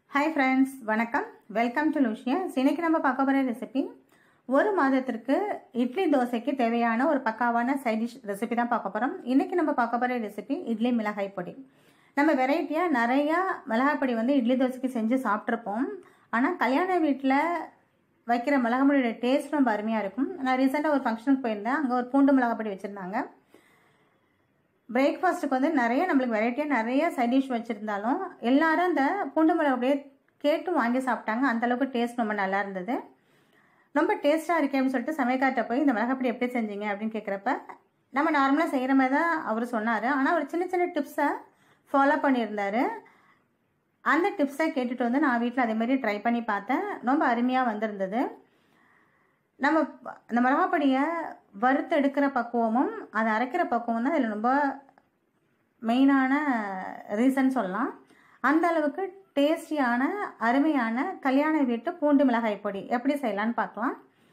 hi friends வணக்கம் welcome to Lucians இன்னைக்கு நம்ம பார்க்க போகிற ரெசிபி ஒரு மாதத்திற்கு இட்லி தோசைக்கு தேவையான ஒரு பக்காவான சைட் டிஷ் ரெசிபி தான் பார்க்க போகிறோம் இன்னைக்கு நம்ம பார்க்க போகிற ரெசிபி இட்லி மிளகாய் பொடி நம்ம வெரைட்டியாக நிறையா மிளகாய் பொடி வந்து இட்லி தோசைக்கு செஞ்சு சாப்பிட்ருப்போம் ஆனால் கல்யாண வீட்டில் வைக்கிற மிளகாய் பொடியோட டேஸ்ட் ரொம்ப அருமையாக இருக்கும் நான் ரீசெண்டாக ஒரு ஃபங்க்ஷனுக்கு போயிருந்தேன் அங்கே ஒரு பூண்டு மிளகாய் பொடி வச்சுருந்தாங்க பிரேக்ஃபாஸ்ட்டுக்கு வந்து நிறைய நம்மளுக்கு வெரைட்டியாக நிறைய சைட் டிஷ் வச்சுருந்தாலும் எல்லாரும் அந்த பூண்டு மிளகு அப்படியே கேட்டு வாங்கி சாப்பிட்டாங்க அந்தளவுக்கு டேஸ்ட் ரொம்ப நல்லா இருந்தது ரொம்ப டேஸ்ட்டாக இருக்கே அப்படின்னு சொல்லிட்டு சமையக்கார்ட்ட போய் இந்த மிளகாப்பொடி எப்படி செஞ்சீங்க அப்படின்னு கேட்குறப்ப நம்ம நார்மலாக செய்கிற மாதிரி தான் அவர் சொன்னார் ஆனால் ஒரு சின்ன சின்ன டிப்ஸை ஃபாலோ பண்ணியிருந்தார் அந்த டிப்ஸை கேட்டுட்டு வந்து நான் வீட்டில் அதே மாதிரி ட்ரை பண்ணி பார்த்தேன் ரொம்ப அருமையாக வந்திருந்தது நம்ம அந்த மிளகாப்பொடியை வறுத்து எடுக்கிற பக்குவமும் அதை அரைக்கிற பக்குவம் தான் இதில் ரொம்ப மெயினான ரீசன் சொல்லலாம் அந்த அளவுக்கு டேஸ்டியான அருமையான கல்யாண வீட்டு பூண்டு மிளகாய் பொடி எப்படி செய்யலான்னு பார்க்கலாம்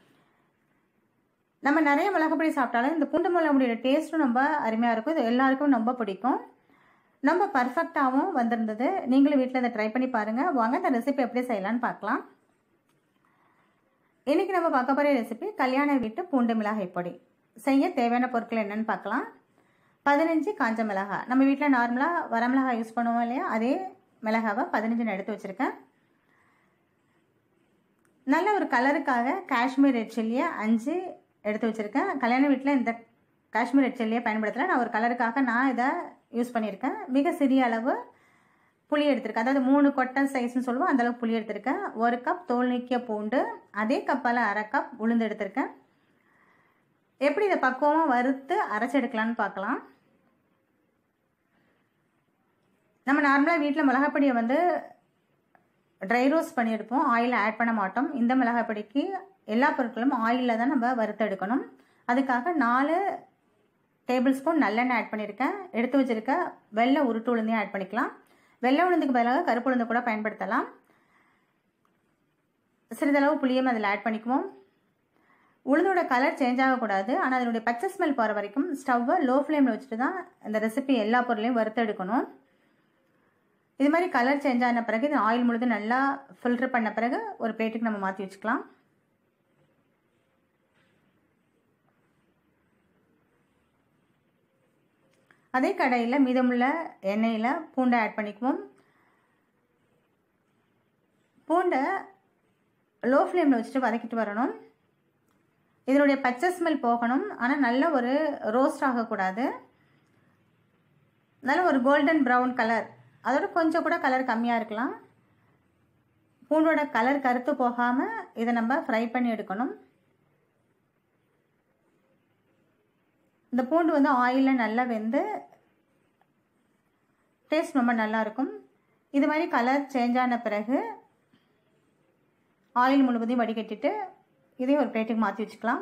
நம்ம நிறைய மிளகாய் பொடி சாப்பிட்டாலும் இந்த பூண்டு மிளகாய் பொடியோட டேஸ்ட்டும் ரொம்ப அருமையாக இருக்கும் இது எல்லாருக்கும் ரொம்ப பிடிக்கும் ரொம்ப பர்ஃபெக்டாகவும் வந்திருந்தது நீங்களும் வீட்டில் இதை ட்ரை பண்ணி பாருங்கள் வாங்க இந்த ரெசிபி எப்படி செய்யலான்னு பார்க்கலாம் இன்றைக்கி நம்ம பார்க்க போகிற ரெசிபி கல்யாண வீட்டு பூண்டு மிளகாய் பொடி செய்ய தேவையான பொருட்கள் என்னென்னு பார்க்கலாம் பதினஞ்சு காஞ்ச மிளகாய் நம்ம வீட்டில் நார்மலாக வரமிளகாய் யூஸ் பண்ணுவோம் இல்லையா அதே மிளகாவை பதினஞ்சு நான் எடுத்து வச்சுருக்கேன் நல்ல ஒரு கலருக்காக காஷ்மீர் ரெட் சில்லியை அஞ்சு எடுத்து வச்சுருக்கேன் கல்யாண வீட்டில் இந்த காஷ்மீர் ரெட் சில்லியை பயன்படுத்தலை நான் ஒரு கலருக்காக நான் இதை யூஸ் பண்ணியிருக்கேன் மிக சிறிய அளவு புளி எடுத்திருக்கேன் அதாவது மூணு கொட்டை சைஸ்னு சொல்லுவோம் அந்தளவுக்கு புளி எடுத்திருக்கேன் ஒரு கப் தோல் நீக்கிய பூண்டு அதே கப்பால் அரை கப் உளுந்து எடுத்திருக்கேன் எப்படி இதை பக்குவமாக வறுத்து அரைச்சி எடுக்கலான்னு பார்க்கலாம் நம்ம நார்மலாக வீட்டில் மிளகாப்பொடியை வந்து ட்ரை ரோஸ்ட் பண்ணி எடுப்போம் ஆயில் ஆட் பண்ண மாட்டோம் இந்த மிளகாப்பொடிக்கு எல்லா பொருட்களும் ஆயிலில் தான் நம்ம வறுத்து எடுக்கணும் அதுக்காக நாலு டேபிள் ஸ்பூன் நல்லெண்ணெய் ஆட் பண்ணியிருக்கேன் எடுத்து வச்சுருக்க வெள்ளை உருட்டு உளுந்தையும் ஆட் பண்ணிக்கலாம் வெள்ளை உளுந்துக்கு பதிலாக கருப்பு உளுந்து கூட பயன்படுத்தலாம் சிறிதளவு புளியும் அதில் ஆட் பண்ணிக்குவோம் உளுந்தோட கலர் சேஞ்ச் ஆகக்கூடாது ஆனால் அதனுடைய பச்சை ஸ்மெல் போகிற வரைக்கும் ஸ்டவ்வை லோ ஃப்ளேமில் வச்சுட்டு தான் இந்த ரெசிபி எல்லா பொருளையும் வறுத்து எடுக்கணும் இது மாதிரி கலர் சேஞ்ச் ஆன பிறகு இது ஆயில் முழுது நல்லா ஃபில்டர் பண்ண பிறகு ஒரு பிளேட்டுக்கு நம்ம மாற்றி வச்சுக்கலாம் அதே கடையில் மீதமுள்ள எண்ணெயில் பூண்டை ஆட் பண்ணிக்குவோம் பூண்டை லோ ஃப்ளேமில் வச்சுட்டு வதக்கிட்டு வரணும் இதனுடைய பச்சை ஸ்மெல் போகணும் ஆனால் நல்ல ஒரு ரோஸ்ட் ஆகக்கூடாது நல்ல ஒரு கோல்டன் ப்ரௌன் கலர் அதோட கொஞ்சம் கூட கலர் கம்மியாக இருக்கலாம் பூண்டோட கலர் கருத்து போகாமல் இதை நம்ம ஃப்ரை பண்ணி எடுக்கணும் இந்த பூண்டு வந்து ஆயிலில் நல்லா வெந்து டேஸ்ட் ரொம்ப நல்லாயிருக்கும் இது மாதிரி கலர் சேஞ்ச் ஆன பிறகு ஆயில் முழுவதையும் வடிகட்டிட்டு இதையும் ஒரு பிளேட்டுக்கு மாற்றி வச்சுக்கலாம்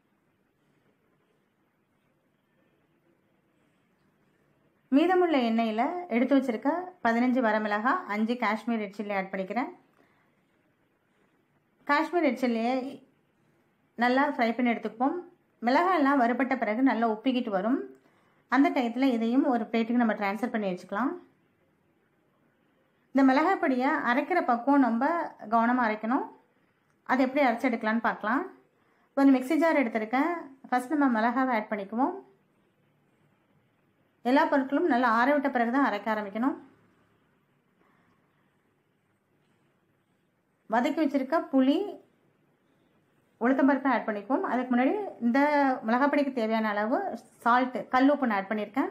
மீதமுள்ள எண்ணெயில் எடுத்து வச்சுருக்க பதினஞ்சு வரமிளகாய் அஞ்சு காஷ்மீர் ரெட் சில்லி ஆட் பண்ணிக்கிறேன் காஷ்மீர் ரெட் சில்லியை நல்லா ஃப்ரை பண்ணி எடுத்துக்குவோம் மிளகாயெல்லாம் வறுபட்ட பிறகு நல்லா உப்பிக்கிட்டு வரும் அந்த டயத்தில் இதையும் ஒரு பிளேட்டுக்கு நம்ம ட்ரான்ஸ்ஃபர் பண்ணி வச்சுக்கலாம் இந்த மிளகாய் பொடியை அரைக்கிற பக்குவம் நம்ம கவனமாக அரைக்கணும் அது எப்படி அரைச்சி எடுக்கலான்னு பார்க்கலாம் கொஞ்சம் மிக்சி ஜார் எடுத்திருக்கேன் ஃபஸ்ட் நம்ம மிளகாவை ஆட் பண்ணிக்குவோம் எல்லா பொருட்களும் நல்லா ஆற விட்ட பிறகு தான் அரைக்க ஆரம்பிக்கணும் வதக்கி வச்சுருக்க புளி உளுத்தம்பருப்பை ஆட் பண்ணிக்குவோம் அதுக்கு முன்னாடி இந்த மிளகாப்பொடிக்கு தேவையான அளவு சால்ட்டு கல் உப்பு நான் ஆட் பண்ணியிருக்கேன்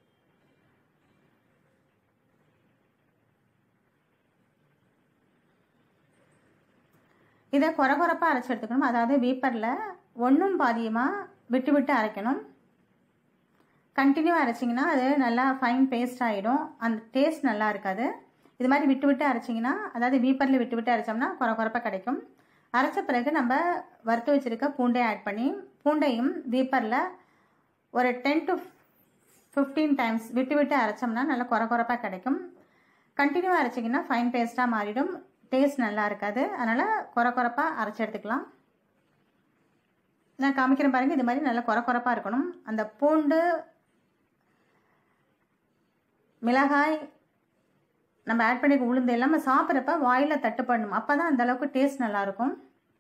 இதை குறை குறைப்பாக அரைச்சி எடுத்துக்கணும் அதாவது வீப்பரில் ஒன்றும் பாதியமாக விட்டு விட்டு அரைக்கணும் கண்டினியூவாக அரைச்சிங்கன்னா அது நல்லா ஃபைன் பேஸ்ட் ஆகிடும் அந்த டேஸ்ட் நல்லா இருக்காது இது மாதிரி விட்டு விட்டு அரைச்சிங்கன்னா அதாவது வீப்பரில் விட்டு விட்டு அரைச்சோம்னா குறை குறைப்பாக கிடைக்கும் அரைச்ச பிறகு நம்ம வறுத்து வச்சுருக்க பூண்டை ஆட் பண்ணி பூண்டையும் வீப்பரில் ஒரு டென் டு ஃபிஃப்டீன் டைம்ஸ் விட்டு விட்டு அரைச்சோம்னா நல்லா குறை குறைப்பாக கிடைக்கும் கண்டினியூவாக அரைச்சிங்கன்னா ஃபைன் பேஸ்ட்டாக மாறிடும் டேஸ்ட் நல்லா இருக்காது அதனால் குறை குறைப்பாக அரைச்சி எடுத்துக்கலாம் நான் காமிக்கிறேன் பாருங்கள் இது மாதிரி நல்லா குறை குறைப்பாக இருக்கணும் அந்த பூண்டு மிளகாய் நம்ம ஆட் பண்ணிக்க உளுந்து எல்லாமே சாப்பிட்றப்ப வாயில் தட்டுப்படணும் அப்போ தான் அந்த அளவுக்கு டேஸ்ட் நல்லாயிருக்கும்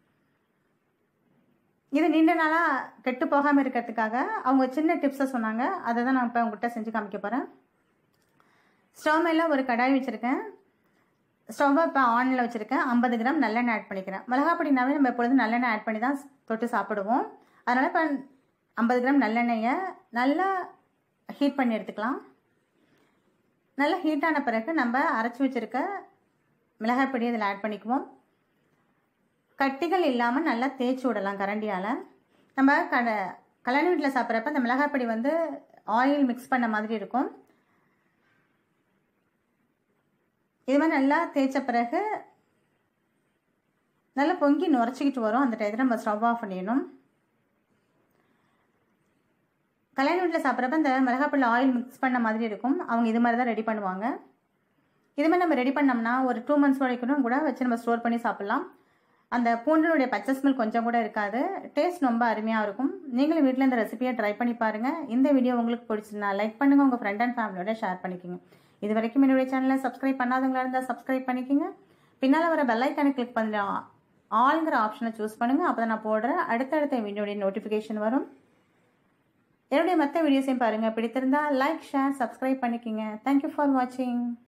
இது நீண்ட நாளாக கெட்டு போகாமல் இருக்கிறதுக்காக அவங்க சின்ன டிப்ஸை சொன்னாங்க அதை தான் நான் இப்போ உங்கள்கிட்ட செஞ்சு காமிக்க போகிறேன் ஸ்டவ் மேலே ஒரு கடாய் வச்சுருக்கேன் ஸ்டவ்வை இப்போ ஆனில் வச்சுருக்கேன் ஐம்பது கிராம் நல்லெண்ணெய் ஆட் பண்ணிக்கிறேன் மிளகாப்பொடினாவே நம்ம எப்பொழுதும் நல்லெண்ணெய் ஆட் பண்ணி தான் தொட்டு சாப்பிடுவோம் அதனால் இப்போ ஐம்பது கிராம் நல்லெண்ணெயை நல்லா ஹீட் பண்ணி எடுத்துக்கலாம் நல்லா ஹீட்டான பிறகு நம்ம அரைச்சி வச்சுருக்க மிளகாய் பொடி இதில் ஆட் பண்ணிக்குவோம் கட்டிகள் இல்லாமல் நல்லா தேய்ச்சி விடலாம் கரண்டியால் நம்ம கட கல்யாண வீட்டில் சாப்பிட்றப்ப இந்த மிளகாய் பொடி வந்து ஆயில் மிக்ஸ் பண்ண மாதிரி இருக்கும் இது மாதிரி நல்லா தேய்ச்ச பிறகு நல்லா பொங்கி நுரைச்சிக்கிட்டு வரும் அந்த டயத்தில் நம்ம ஸ்டவ் ஆஃப் பண்ணிடணும் கல்யாண வீட்டில் சாப்பிட்றப்ப இந்த மிளகாப்பொடியில் ஆயில் மிக்ஸ் பண்ண மாதிரி இருக்கும் அவங்க இது மாதிரி தான் ரெடி பண்ணுவாங்க இது மாதிரி நம்ம ரெடி பண்ணோம்னா ஒரு டூ மந்த்ஸ் வரைக்கும் கூட வச்சு நம்ம ஸ்டோர் பண்ணி சாப்பிட்லாம் அந்த பூண்டினுடைய பச்சை ஸ்மெல் கொஞ்சம் கூட இருக்காது டேஸ்ட் ரொம்ப அருமையாக இருக்கும் நீங்களும் வீட்டில் இந்த ரெசிபியை ட்ரை பண்ணி பாருங்கள் இந்த வீடியோ உங்களுக்கு பிடிச்சிருந்தா லைக் பண்ணுங்கள் உங்கள் ஃப்ரெண்ட் அண்ட் ஃபேமிலியோட ஷேர் பண்ணிக்கோங்க இது வரைக்கும் என்னுடைய சேனலை சப்ஸ்கிரைப் பண்ணாதவங்களா இருந்தால் சப்ஸ்கிரைப் பண்ணிக்கோங்க பின்னால் வர பெல்லைக்கானை கிளிக் பண்ணி ஆளுங்கிற ஆப்ஷனை சூஸ் பண்ணுங்கள் அப்போ தான் நான் போடுற அடுத்தடுத்த வீடியோடைய நோட்டிஃபிகேஷன் வரும் என்னுடைய மற்ற வீடியோஸையும் பாருங்கள் பிடித்திருந்தா லைக் ஷேர் சப்ஸ்கிரைப் பண்ணிக்கோங்க தேங்க்யூ ஃபார் வாட்சிங்